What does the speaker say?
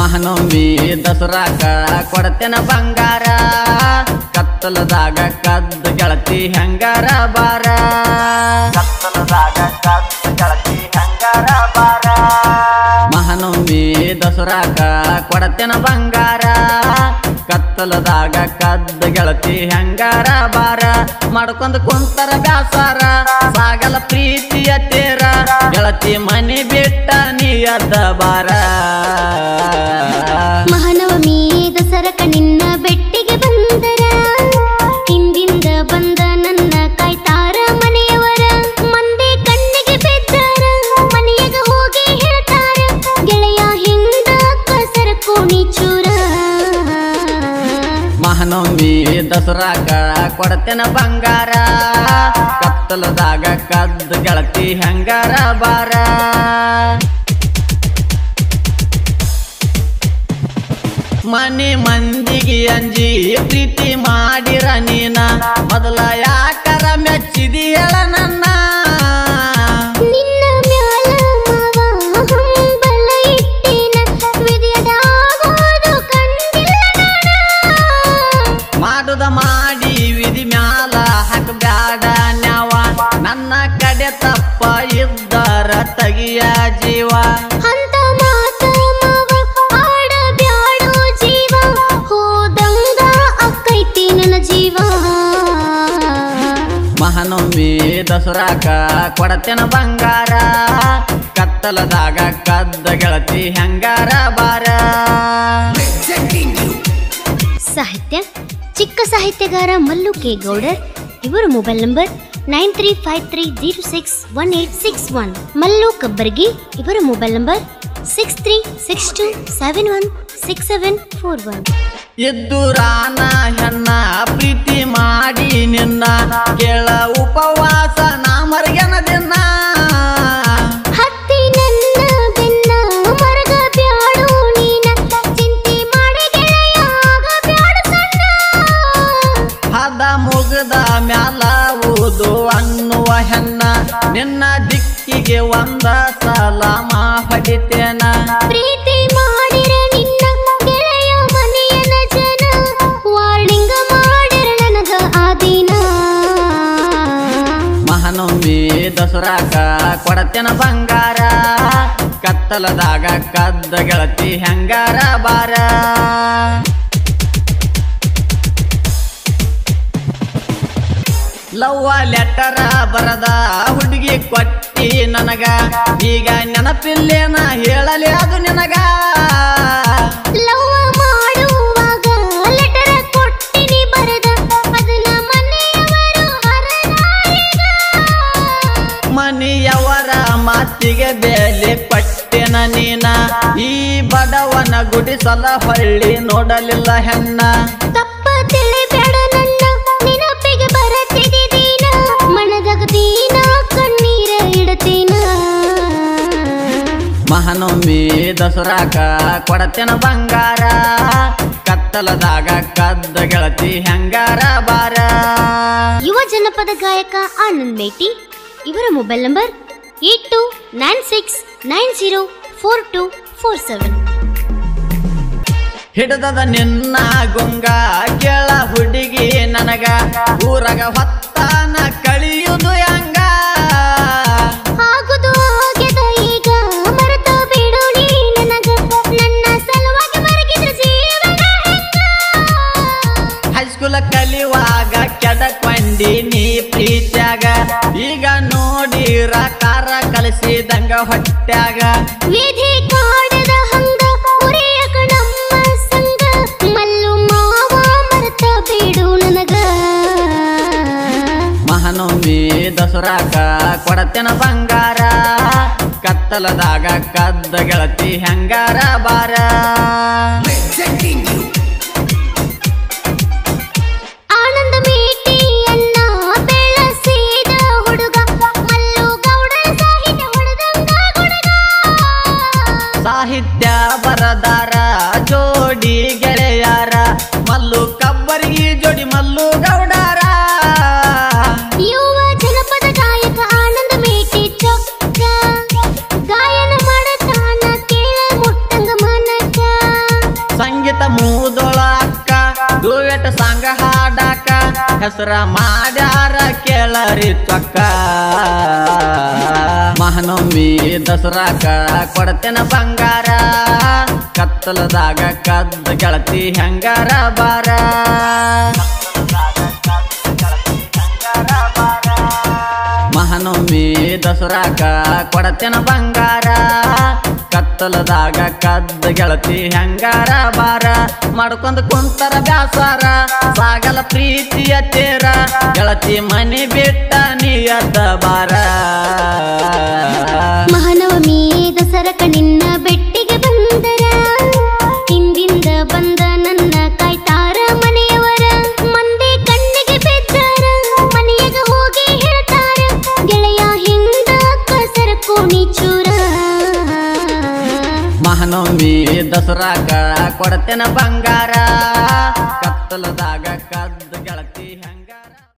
ಮಹಾನವಮಿ ದಸರಾಕ ಕೊಡ್ತೇನ ಬಂಗಾರ ಕತ್ತಲದಾಗ ಕದ್ದ ಗೆಳತಿ ಹೆಂಗಾರ ಬಾರ ಕತ್ತಲದಾಗ ಕದ್ದ ಗೆಳತಿ ಹೆಂಗಾರ ಬಾರ ಮಹಾನವಮಿ ದಸರಾಕ ಕೊಡ್ತೇನ ಬಂಗಾರ ಕತ್ತಲದಾಗ ಕದ್ದ ಗೆಳತಿ ಹೆಂಗಾರ ಬಾರ ಮಾಡ್ಕೊಂಡ್ ಕುಂತರ ಬ್ಯಾಸಾರ ಸಾಗಲ ಪ್ರೀತಿಯ ತೇರ ಗೆಳತಿ ಮನಿ ಬಿಟ್ಟ ನೀ ಅದ್ದ ಬಾರ ಮಹಾನವಮಿ ದಸರಕ ನಿನ್ನ ಬೆಟ್ಟಿಗೆ ಬಂದರ ಹಿಂದಿಂದ ಬಂದ ನನ್ನ ಕಾಯ್ತಾರ ಮನೆಯವರ ಮಂದೆ ಕಣ್ಣಿಗೆ ಬಿದ್ದಾರ ಮನೆಯಾಗ ಹೋಗಿ ಹೇಳ್ತಾರ ಗೆಳೆಯ ಹಿಂದ ಕಸರ ಕೋಣಿ ಚೂರ ಮಹಾನವಮಿ ದಸರಾಕ ಕೊಡ್ತೇನ ಬಂಗಾರ ಕತ್ತಲದಾಗ ಕದ್ದ ಗೆಳತಿ ಹೆಂಗಾರ ಬಾರ ಮನೆ ಮಂದಿಗೆ ಅಂಜಿ ಪ್ರೀತಿ ಮಾಡಿರ ನೀನ ಮೊದಲ ಯಾಕರ ಮೆಚ್ಚಿದಿ ಹೇಳ ನನ್ನ ನಿನ್ನ ಮ್ಯಾಲ ಮಾವ ಹಂಬಲ ಇಟ್ಟೇನ ವಿಧಿಯದಾಗೋದು ಕಂಡಿಲ್ಲ ನಾನ. ಮಾಡುದ ಮಾಡಿ ವಿಧಿ ಮ್ಯಾಲ ಹಾಕಬ್ಯಾಡ ನ್ಯಾವ ನನ್ನ ಕಡೆ ತಪ್ಪ ಇದ್ದರ ತಗಿಯ ಜೀವ ಅಂತ ಮಾತ ಮಾವ ಆಡಬ್ಯಾಡೋ ಜೀವ ಹೋದಂಗ ಅಕ್ಕೈತಿ ನನ್ನ ಜೀವ ಮಹಾನವಮಿ ದಸರಾಕ ಕೊಡತೇನ ಬಂಗಾರ ಕತ್ತಲದಾಗ ಕದ್ದ ಗೆಳತಿ ಹೆಂಗಾರ ಬಾರ ಸಾಹಿತ್ಯ ಚಿಕ್ಕ ಸಾಹಿತ್ಯಗಾರ ಮಲ್ಲು ಕೆ ಗೌಡರ್ ಇವರ mobile number nine three five three zero six one eight six one Mallu Kabbargi ಇವರ mobile number six three six two seven one six seven four one ಎದ್ದುರಾನ ಹೆಣ್ಣ ಪ್ರೀತಿ ಮಾಡಿ ನಿನ್ನ ಕೇಳ ಉಪವಾಸ ನಾ ಮರ್ಗೆನ ದಿನ ಹತ್ತಿ ನನ್ನ ಬೆನ್ನ ಮರಗ ಬ್ಯಾಡು ನೀನ ಚಿಂತೆ ಮಾಡಿ ಗೆಳೆಯ ಆಗ ಬ್ಯಾಡು ಸಣ್ಣ ಹದ ಮುಗ್ದ ಮ್ಯಾಲ ಊದು ಅನ್ನುವ ಹೆಣ್ಣ ನಿನ್ನ ದಿಕ್ಕಿಗೆ ಒಂದ ಸಲ ಮಾ ಹೊಡಿತೇನ ಪ್ರೀತಿ ಮಾಡಿರ ನಿನ್ನ ಗೆಳೆಯ ಮನೆಯನ ಜನ ವಾರ್ನಿಂಗ್ ಮಾಡಿರ ನನಗ ಆ ದಿನ ಮಹಾನವಮಿ ದಸರಾಕ ಕೊಡತೇನ ಬಂಗಾರ ಕತ್ತಲದಾಗ ಕದ್ದ ಗೆಳತಿ ಹೆಂಗಾರ ಬಾರ ಲವ್ವ ಲೆಟರ ಬರದ ಹುಡುಗಿ ಕೊಟ್ಟಿ ನನಗ ಈಗ ನೆನಪಿಲ್ಲೇನ ಹೇಳಲಿ ಅದು ನಿನಗ ಲವ್ ಮಾಡುವಾಗ ಲೆಟರ್ ಕೊಟ್ಟಿನಿ ಬರದ ಅದನ್ನ ಮನೆಯವರು ಹರದಾರಿಗ ಮನೆಯವರ ಮಾತಿಗೆ ಬೆಲೆ ಕೊಟ್ಟೆನ ನೀನ ಈ ಬಡವನ ಗುಡಿಸಲ ಹೊಳ್ಳಿ ನೋಡಲಿಲ್ಲ ಹೆಣ್ಣ ತಪ್ಪ ತಿಳಿಬೇಡ ನನ್ನ ನೆನಪಿಗೆ ಬರತಿದೆ ದೀನ ಮನದಾಗ ದೀನ ಕಣ್ಣೀರ ಇಡತೀನ ಮಹಾನವಮಿ ದಸರಾಕ ಕೊಡತೇನ ಬಂಗಾರ ಕತ್ತಲದಾಗ ಕದ್ದ ಗೆಳತಿ ಹೆಂಗಾರ ಬಾರ ಯುವ ಜನಪದ ಗಾಯಕ ಆನಂದ್ ಮೇಟಿ ಇವರ mobile number eight two nine six nine zero four two four seven ಹಿಡಿದದ ನಿನ್ನ ಗುಂಗ ಕೇಳ ಹುಡುಗಿ ನನಗ ಊರಗ ಹೊತ್ತಾನ ಕಳಿಯುವುದು ಹೆಂಗ ಆಗುದು ಆಗ್ಯದ ಈಗ ಮರೆತ ಬಿಡು ನೀ ನನಗ ನನ್ನ ಸಲುವಾಗಿ ಬರಗಿದ್ರ ಜೀವನ ಹೆಂಗ ಹೈಸ್ಕೂಲ್ ಕಲಿಯುವಾಗ ಕೆಡಕೊಂಡಿ ನೀ ಪ್ರೀತ್ಯಾಗ ಈಗ ನೋಡಿರ ಕಾರ ಕಲಿಸಿದಂಗ ಹೊಟ್ಯಾಗ ವಿಧಿ ಕಾಡದ ಹಂಗ ಉರಿಯಕ ನಮ್ಮ ಸಂಗ ಮಲ್ಲು ಮಾವ ಮರೆತ ಬಿಡು ನನಗ ಮಹಾನವಮಿ ದಸರಾಕ ಕೊಡತೇನ ಬಂಗಾರ ಕತ್ತಲದಾಗ ಕದ್ದ ಗೆಳತಿ ಹೆಂಗಾರ ಬಾರ ಆನಂದ ಮೇಟಿಯನ್ನ ಬೆಳೆಸಿದ ಹುಡುಗ ಮಲ್ಲು ಗೌಡ ಸಾಹಿತ್ಯ ಹೊಡೆದಂಗ ಗುಡುಗ ಸಾಹಿತ್ಯ ಬರದಾರ ಜೋಡಿ ಗೆಳೆಯಾರ ಮಲ್ಲು ಕಬ್ಬರಿಗೆ ಜೋಡಿ ಮಲ್ಲು ಗೌಡಾರ ಯುವ ಜನಪದ ಗಾಯಕ ಆನಂದ ಮೇಟಿ ಚೊಕ್ಕ ಗಾಯನ ಮಾಡತಾನ ಕೇಳ ಮುಟ್ಟಂಗ ಮನಕ ಹೆಸರ ಮಾಡ್ಯಾರ ಕೇಳರಿ ಚೊಕ್ಕ ಮಹನೊಮ್ಮಿ ದಸರಾಕ ಕೊಡ್ತೇನ ಬಂಗಾರ ಕತ್ತಲದಾಗ ಕದ್ದ ಗೆಳತಿ ಹೆಂಗಾರ ಬಾರ ಮಹನೊಮ್ಮಿ ದಸರಾಕ ಕೊಡತೇನ ಬಂಗಾರ ಕತ್ತಲದಾಗ ಕದ್ದ ಗೆಳತಿ ಹೆಂಗಾರ ಬಾರ ಮಾಡ್ಕೊಂಡ್ ಕುಂತರ ಬ್ಯಾಸಾರ ಸಾಗಲ ಪ್ರೀತಿಯ ತೇರ ಗೆಳತಿ ಮನೆ ಬಿಟ್ಟ ನೀಯದ ಬಾರ ಮಹಾನವಮಿ ದಸರಕ ನಿನ್ನ ಬೆಟ್ಟಿಗೆ ಬಂದರ ಹಿಂದಿಂದ ಬಂದ ನನ್ನ ಕಾಯ್ತಾರ ಮನೆಯವರ ಮಂದಿ ಕಣ್ಣಿಗೆ ಬಿದ್ದಾರ ಮನೆಯಾಗ ಹೋಗಿ ಹೇಳ್ತಾರ ಗೆಳೆಯ ಹಿಂದ ಕಸರ ಕೋಣಿ ಚೂರ ಮಹನೊಮ್ಮಿ ದಸರಾಕ ಕೊಡತೇನ ಬಂಗಾರ ಕತ್ತಲದಾಗ